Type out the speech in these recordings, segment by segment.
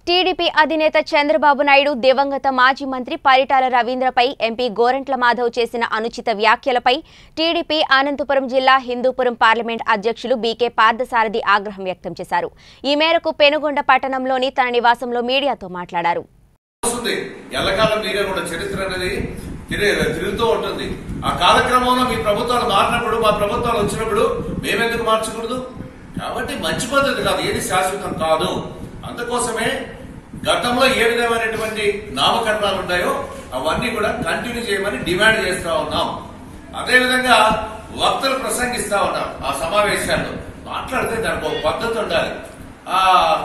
TDP అధినేత చంద్రబాబు నాయుడు దివంగత మాజీ మంత్రి పరిటాల రవీంద్రపై ఎంపీ గోరంట్ల మాధవ్ చేసిన అనుచిత వ్యాఖ్యలపై టీడీపీ అనంతపురం జిల్లా హిందూపురం పార్లమెంట్ అధ్యక్షులు బీకే పార్థసారథి ఆగ్రహం వ్యక్తం చేశారు ఈ మేరకు పెనుగొండ పట్టణంలోని తన నివాసంలో మీడియాతో మాట్లాడారు వస్తుంది ఎల్లకాలం మీరే కూడా చరిత్ర అనేది తిరిగి తిరుగుతూ ఉంటుంది ఆ కాలక్రమంలో మీ ప్రభుత్వాలు మారినప్పుడు మా ప్రభుత్వాలు వచ్చినప్పుడు మేమెందుకు మార్చకూడదు కాబట్టి మంచి పద్ధతి కాదు ఏది శాశ్వతం కాదు అందుకోసమే గతంలో ఏ విధమైనటువంటి నామకరణాలు ఉన్నాయో అవన్నీ కూడా కంటిన్యూ చేయమని డిమాండ్ చేస్తా ఉన్నాం అదేవిధంగా వక్తలు ప్రసంగిస్తా ఉన్నారు ఆ సమావేశాల్లో మాట్లాడితే దానికి ఒక పద్ధతి ఉండాలి ఆ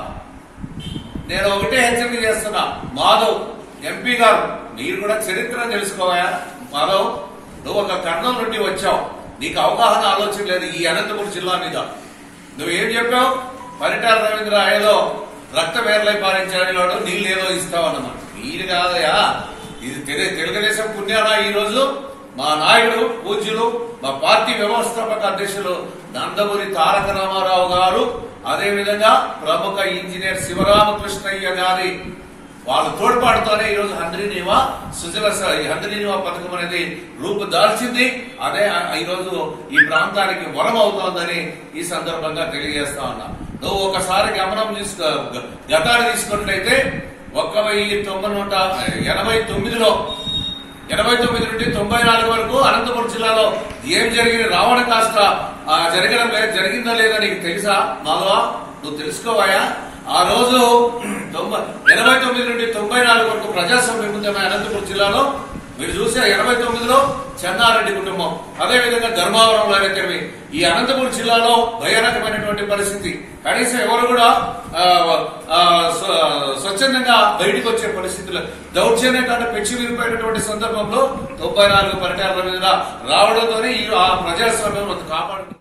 నేను ఒకటే హెచ్చరిక చేస్తున్నా మాధవ్ ఎంపీ గారు మీరు కూడా చరిత్ర తెలుసుకోవా మాధవ్ నువ్వు ఒక కర్ణం నుండి వచ్చావు నీకు అవగాహన ఆలోచన లేదు ఈ అనంతపురం జిల్లా మీద నువ్వేం చెప్పావు పరిటాల రవీంద్ర ఏదో రక్త వేర్లై పారించాడు వాడు నీళ్ళు ఏదో ఇస్తావన్నమాట మీరు కాదయా ఇది తెలు- తెలుగుదేశం పుణ్యానా ఈ రోజు మా నాయకుడు పూజ్యులు మా పార్టీ వ్యవస్థాపక అధ్యక్షులు నందమూరి తారక రామారావు గారు అదే విధంగా ప్రముఖ ఇంజనీర్ శివరామకృష్ణయ్య గారి వాళ్ళ తోడ్పాటుతోనే ఈ రోజు హంద్రీనివా సుజల స- ఈ హంద్రీనివా పథకం అనేది రూపు దాల్చింది అదే ఆ- ఈ రోజు ఈ ప్రాంతానికి వరం అవుతోందని ఈ సందర్భంగా తెలియజేస్తా ఉన్నా నువ్వు ఒకసారి గమనం తీసుకో గ- గతాన్ని తీసుకున్నట్లయితే ఒక్క వెయ్యి తొమ్మిది నూట ఎనభై తొమ్మిదిలో ఎనభై తొమ్మిది నుండి తొంభై నాలుగు వరకు అనంతపురం జిల్లాలో ఏం జరిగింది రావణ కాస్త ఆ, జరగడం లేదు జరిగిందా లేదా నీకు తెలుసా మాధవా నువ్వు తెలుసుకోవాయా ఆ రోజు తొంభై ఎనభై తొమ్మిది నుండి తొంభై నాలుగు వరకు ప్రజాస్వామ్య ఉద్యమ అనంతపురం జిల్లాలో మీరు చూసే ఎనభై తొమ్మిదిలో చెన్నారెడ్డి కుటుంబం అదే విధంగా ధర్మవరం లారెక్కడివి ఈ అనంతపురం జిల్లాలో భయానకమైనటువంటి పరిస్థితి కనీసం ఎవరు కూడా ఆ, ఆ, స్వ- స్వచ్ఛందంగా బయటకు వచ్చే పరిస్థితులు దౌర్జన్యం కంటే పెంచి విరిపోయినటువంటి సందర్భంలో తొంభై నాలుగు పరిటాల మీద రావడంతోనే ఈ ఆ ప్రజాస్వామ్యం కాపాడు